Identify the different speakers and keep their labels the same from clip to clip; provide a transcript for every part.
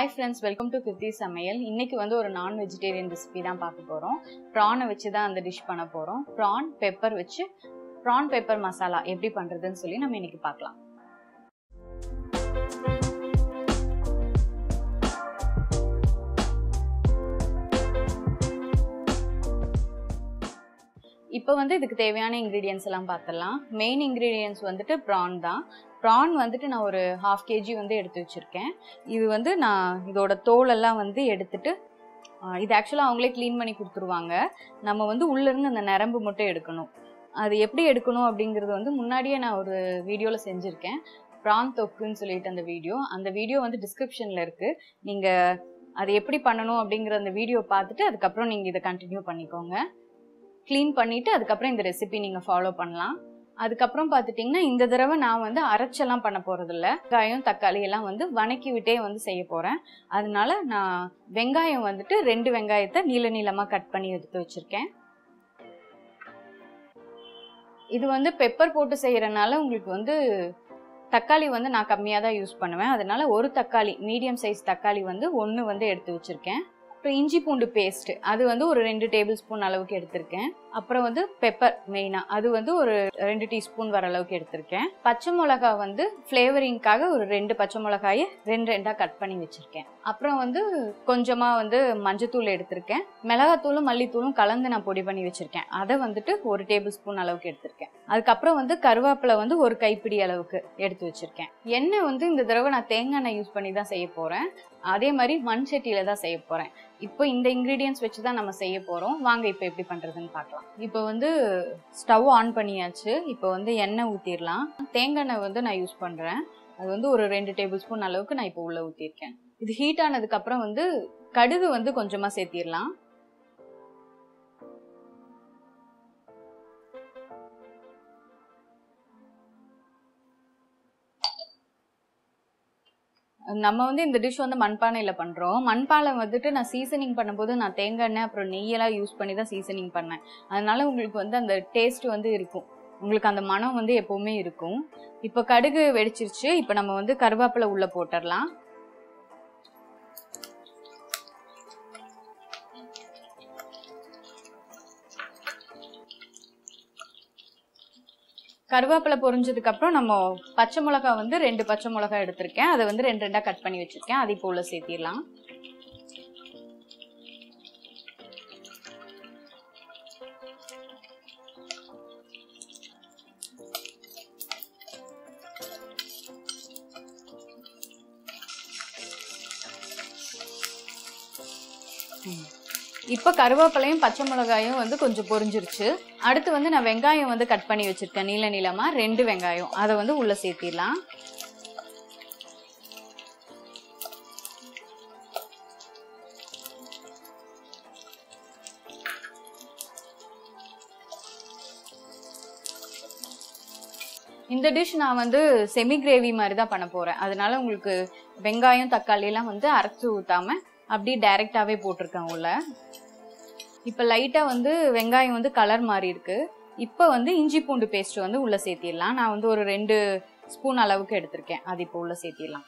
Speaker 1: hi friends welcome to Kiruthi Samayal இன்னைக்கு வந்து ஒரு நான் வெஜிடேரியன் ரெசிபி தான் பார்க்க போகிறோம் ப்ரானை வச்சு தான் அந்த டிஷ் பண்ண போகிறோம் ப்ரான் பெப்பர் வச்சு ப்ரான் பெப்பர் மசாலா எப்படி பண்ணுறதுன்னு சொல்லி நம்ம இன்னைக்கு பார்க்கலாம் இப்போ வந்து இதுக்கு தேவையான இன்க்ரீடியன்ஸ் எல்லாம் பார்த்துடலாம் மெயின் இன்க்ரீடியன்ஸ் வந்துட்டு ப்ரான் தான் ப்ரான் வந்துட்டு நான் ஒரு ஹாஃப் கேஜி வந்து எடுத்து வச்சுருக்கேன் இது வந்து நான் இதோட தோலெல்லாம் வந்து எடுத்துட்டு ஆஹ் இது ஆக்சுவலாக அவங்களே க்ளீன் பண்ணி கொடுத்துருவாங்க நம்ம வந்து உள்ளேருந்து அந்த நரம்பு மட்டும் எடுக்கணும் அது எப்படி எடுக்கணும் அப்படிங்கிறது வந்து முன்னாடியே நான் ஒரு வீடியோவில் செஞ்சுருக்கேன் ப்ரான் தொக்குன்னு சொல்லிட்டு அந்த வீடியோ அந்த வீடியோ வந்து டிஸ்கிரிப்ஷனில் இருக்குது நீங்கள் அது எப்படி பண்ணணும் அப்படிங்கிற அந்த வீடியோ பார்த்துட்டு அதுக்கப்புறம் நீங்கள் இதை கண்டினியூ பண்ணிக்கோங்க க்ளீன் பண்ணிவிட்டு அதுக்கப்புறம் இந்த ரெசிபி நீங்கள் ஃபாலோ பண்ணலாம் அதுக்கப்புறம் பார்த்துட்டிங்கன்னா இந்த தடவை நான் வந்து அரைச்செல்லாம் பண்ண போகிறதில்ல வெங்காயம் தக்காளி எல்லாம் வந்து வணக்கி விட்டே வந்து செய்ய போகிறேன் அதனால நான் வெங்காயம் வந்துட்டு ரெண்டு வெங்காயத்தை நீள நீளமாக கட் பண்ணி எடுத்து வச்சுருக்கேன் இது வந்து பெப்பர் போட்டு செய்கிறனால உங்களுக்கு வந்து தக்காளி வந்து நான் கம்மியாக தான் யூஸ் பண்ணுவேன் அதனால ஒரு தக்காளி மீடியம் சைஸ் தக்காளி வந்து ஒன்று வந்து எடுத்து வச்சுருக்கேன் அப்புறம் இஞ்சி பூண்டு பேஸ்ட் அது வந்து ஒரு ரெண்டு டேபிள் ஸ்பூன் அளவுக்கு எடுத்திருக்கேன் அப்புறம் வந்து பெப்பர் மெயினாக அது வந்து ஒரு ரெண்டு டீஸ்பூன் வர அளவுக்கு எடுத்திருக்கேன் பச்சை மிளகா வந்து ஃப்ளேவரிங்காக ஒரு ரெண்டு பச்சை மிளகாயை ரெண்டு ரெண்டாக கட் பண்ணி வச்சிருக்கேன் அப்புறம் வந்து கொஞ்சமாக வந்து மஞ்சத்தூள் எடுத்திருக்கேன் மிளகாத்தூளும் மல்லித்தூளும் கலந்து நான் பொடி பண்ணி வச்சிருக்கேன் அதை வந்துட்டு ஒரு டேபிள் ஸ்பூன் அளவுக்கு எடுத்திருக்கேன் அதுக்கப்புறம் வந்து கருவேப்பிலை வந்து ஒரு கைப்பிடி அளவுக்கு எடுத்து வச்சிருக்கேன் எண்ணெய் வந்து இந்த தடவை நான் தேங்காய் எண்ணெய் யூஸ் பண்ணி தான் செய்ய போகிறேன் அதே மாதிரி மண் சட்டியில தான் செய்ய போகிறேன் இப்போ இந்த இன்க்ரீடியன்ஸ் வச்சு தான் நம்ம செய்ய போகிறோம் வாங்க இப்போ எப்படி பண்ணுறதுன்னு பார்க்கலாம் இப்போ வந்து ஸ்டவ் ஆன் பண்ணியாச்சு இப்போ வந்து எண்ணெய் ஊற்றிடலாம் தேங்காய் எண்ணெய் வந்து நான் யூஸ் பண்ணுறேன் அது வந்து ஒரு ரெண்டு டேபிள் ஸ்பூன் அளவுக்கு நான் இப்போ உள்ளே ஊற்றிருக்கேன் இது ஹீட் ஆனதுக்கப்புறம் வந்து கடுகு வந்து கொஞ்சமாக சேர்த்திடலாம் நம்ம வந்து இந்த டிஷ் வந்து மண்பானையில் பண்ணுறோம் மண்பானை வந்துட்டு நான் சீசனிங் பண்ணும்போது நான் தேங்காய் எண்ணெய் அப்புறம் நெய்யெல்லாம் யூஸ் பண்ணி தான் சீசனிங் பண்ணேன் அதனால உங்களுக்கு வந்து அந்த டேஸ்ட் வந்து இருக்கும் உங்களுக்கு அந்த மனம் வந்து எப்பவுமே இருக்கும் இப்போ கடுகு வெடிச்சிருச்சு இப்போ நம்ம வந்து கருவேப்பிலை உள்ள போட்டுடலாம் கருவேப்பிலை பொரிஞ்சதுக்கு அப்புறம் நம்ம பச்சை மிளகா வந்து ரெண்டு பச்சை மிளகா எடுத்திருக்கேன் அதை வந்து ரெண்டு ரெண்டா கட் பண்ணி வச்சிருக்கேன் அதை இப்போ உள்ள சேர்த்திடலாம் இப்போ கருவேப்பிலையும் பச்சை மிளகாயும் வந்து கொஞ்சம் பொரிஞ்சிருச்சு அடுத்து வந்து நான் வெங்காயம் வந்து கட் பண்ணி வச்சிருக்கேன் நீள நீளமா ரெண்டு வெங்காயம் அதை வந்து உள்ள சேர்த்திடலாம் இந்த டிஷ் நான் வந்து செமி கிரேவி மாதிரி தான் பண்ண போறேன் அதனால உங்களுக்கு வெங்காயம் தக்காளி எல்லாம் வந்து அரைச்சு ஊத்தாம அப்படியே டைரக்டாவே போட்டிருக்கேன் உள்ள இப்போ லைட்டாக வந்து வெங்காயம் வந்து கலர் மாறி இருக்கு இப்போ வந்து இஞ்சி பூண்டு பேஸ்ட் வந்து உள்ள சேர்த்திடலாம் நான் வந்து ஒரு ரெண்டு ஸ்பூன் அளவுக்கு எடுத்திருக்கேன் அது இப்போ உள்ள சேர்த்திடலாம்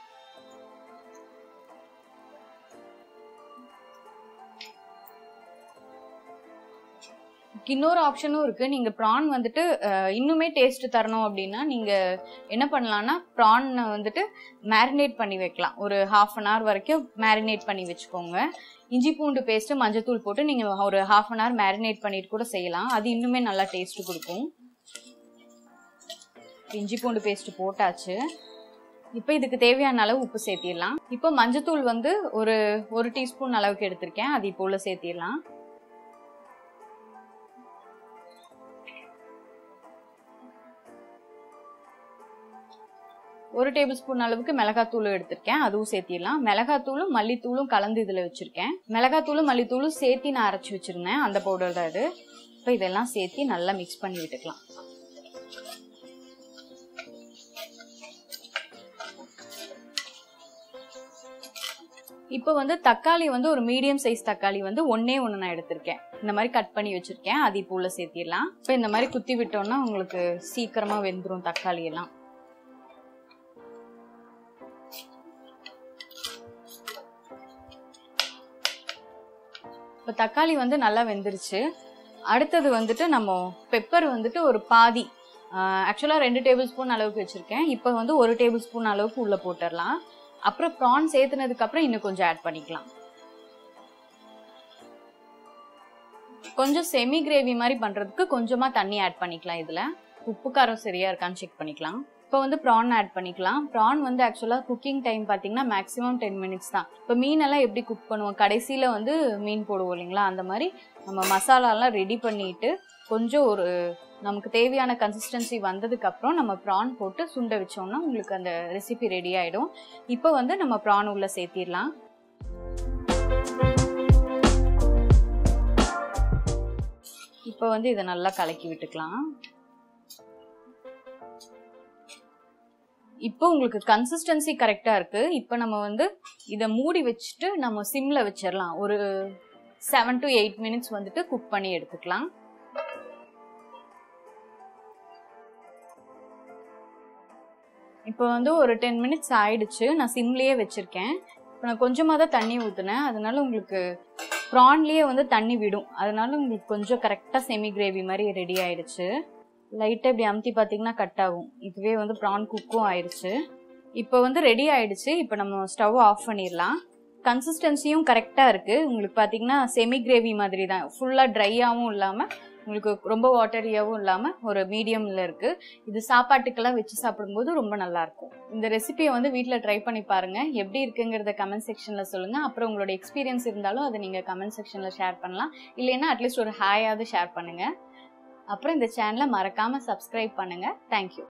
Speaker 1: இன்னொரு ஆப்ஷனும் இருக்கு நீங்க ப்ரான் வந்துட்டு இன்னுமே டேஸ்ட் தரணும் அப்படின்னா நீங்க என்ன பண்ணலாம்னா ப்ரான் வந்துட்டு மேரினேட் பண்ணி வைக்கலாம் ஒரு ஹாஃப் அன் ஹவர் வரைக்கும் மேரினேட் பண்ணி வச்சுக்கோங்க இஞ்சி பூண்டு பேஸ்ட் மஞ்சத்தூள் போட்டு நீங்க ஒரு ஹாஃப் அன் ஹவர் மேரினேட் பண்ணிட்டு கூட செய்யலாம் அது இன்னுமே நல்லா டேஸ்ட் கொடுக்கும் இஞ்சி பூண்டு பேஸ்ட் போட்டாச்சு இப்போ இதுக்கு தேவையான அளவு உப்பு சேர்த்திடலாம் இப்போ மஞ்சத்தூள் வந்து ஒரு ஒரு டீஸ்பூன் அளவுக்கு எடுத்திருக்கேன் அது இப்போ உள்ள சேர்த்திடலாம் ஒரு டேபிள் ஸ்பூன் அளவுக்கு மிளகாத்தூளும் எடுத்திருக்கேன் அதுவும் சேர்த்திடலாம் மிளகாத்தூளும் மல்லித்தூளும் கலந்து இதில் வச்சிருக்கேன் மிளகாத்தூளும் மல்லித்தூளும் சேர்த்தி நான் அரைச்சி வச்சிருந்தேன் அந்த பவுடர் தான் இது இப்போ இதெல்லாம் சேர்த்தி நல்லா மிக்ஸ் பண்ணி விட்டுக்கலாம் இப்போ வந்து தக்காளி வந்து ஒரு மீடியம் சைஸ் தக்காளி வந்து ஒன்னே ஒன்று நான் எடுத்திருக்கேன் இந்த மாதிரி கட் பண்ணி வச்சிருக்கேன் அது இப்போ உள்ள சேர்த்திடலாம் இப்போ இந்த மாதிரி குத்தி விட்டோம்னா உங்களுக்கு சீக்கிரமா வெந்துடும் தக்காளி எல்லாம் இப்போ தக்காளி வந்து நல்லா வெந்துருச்சு அடுத்தது வந்துட்டு நம்ம பெப்பர் வந்துட்டு ஒரு பாதி ஆக்சுவலாக ரெண்டு டேபிள் ஸ்பூன் அளவுக்கு வச்சுருக்கேன் இப்போ வந்து ஒரு டேபிள் ஸ்பூன் அளவுக்கு உள்ளே போட்டுடலாம் அப்புறம் ப்ரான் சேர்த்துனதுக்கு அப்புறம் இன்னும் கொஞ்சம் ஆட் பண்ணிக்கலாம் கொஞ்சம் செமி கிரேவி மாதிரி பண்ணுறதுக்கு கொஞ்சமாக தண்ணி ஆட் பண்ணிக்கலாம் இதில் உப்பு காரம் சரியா இருக்கான்னு செக் பண்ணிக்கலாம் இப்போ வந்து ப்ரான் ஆட் பண்ணிக்கலாம் ப்ரான் வந்து ஆக்சுவலாக குக்கிங் டைம் பார்த்தீங்கன்னா மேக்ஸிமம் டென் மினிட்ஸ் தான் இப்போ மீனெல்லாம் எப்படி குக் பண்ணுவோம் கடைசியில் வந்து மீன் போடுவோம் இல்லைங்களா அந்த மாதிரி நம்ம மசாலாலாம் ரெடி பண்ணிட்டு கொஞ்சம் ஒரு நமக்கு தேவையான கன்சிஸ்டன்சி வந்ததுக்கு அப்புறம் நம்ம ப்ரான் போட்டு சுண்ட வச்சோம்னா உங்களுக்கு அந்த ரெசிபி ரெடி ஆயிடும் இப்போ வந்து நம்ம ப்ரான் உள்ள சேர்த்திடலாம் இப்போ வந்து இதை நல்லா கலக்கி விட்டுக்கலாம் இப்போ உங்களுக்கு கன்சிஸ்டன்சி கரெக்டா இருக்கு இப்போ நம்ம வந்து இதை மூடி வச்சுட்டு நம்ம சிம்ல வச்சிடலாம் ஒரு செவன் டு எயிட் மினிட்ஸ் வந்துட்டு குக் பண்ணி எடுத்துக்கலாம் இப்போ வந்து ஒரு டென் மினிட்ஸ் ஆயிடுச்சு நான் சிம்லேயே வச்சிருக்கேன் இப்போ நான் கொஞ்சமாக தான் தண்ணி ஊற்றுனேன் அதனால உங்களுக்கு ப்ரான்லேயே வந்து தண்ணி விடும் அதனால உங்களுக்கு கொஞ்சம் கரெக்டாக செமி கிரேவி மாதிரி ரெடி ஆயிடுச்சு லைட்டாக இப்படி அமுத்தி பார்த்தீங்கன்னா கட் ஆகும் இதுவே வந்து ப்ரான் குக்கும் ஆயிடுச்சு இப்போ வந்து ரெடி ஆயிடுச்சு இப்போ நம்ம ஸ்டவ் ஆஃப் பண்ணிடலாம் கன்சிஸ்டன்சியும் கரெக்டாக இருக்குது உங்களுக்கு பார்த்தீங்கன்னா செமி கிரேவி மாதிரி தான் ஃபுல்லாக ட்ரையாகவும் இல்லாமல் உங்களுக்கு ரொம்ப வாட்டரியாகவும் இல்லாமல் ஒரு மீடியமில் இருக்குது இது சாப்பாட்டுக்கெல்லாம் வச்சு சாப்பிடும்போது ரொம்ப நல்லாயிருக்கும் இந்த ரெசிபியை வந்து வீட்டில் ட்ரை பண்ணி பாருங்கள் எப்படி இருக்குங்கிறத கமெண்ட் செக்ஷனில் சொல்லுங்கள் அப்புறம் உங்களோட எக்ஸ்பீரியன்ஸ் இருந்தாலும் அதை நீங்கள் கமெண்ட் செக்ஷனில் ஷேர் பண்ணலாம் இல்லைன்னா அட்லீஸ்ட் ஒரு ஹாயாவது ஷேர் பண்ணுங்கள் அப்புறம் இந்த சேனலை மறக்காமல் சப்ஸ்கிரைப் பண்ணுங்கள் தேங்க்யூ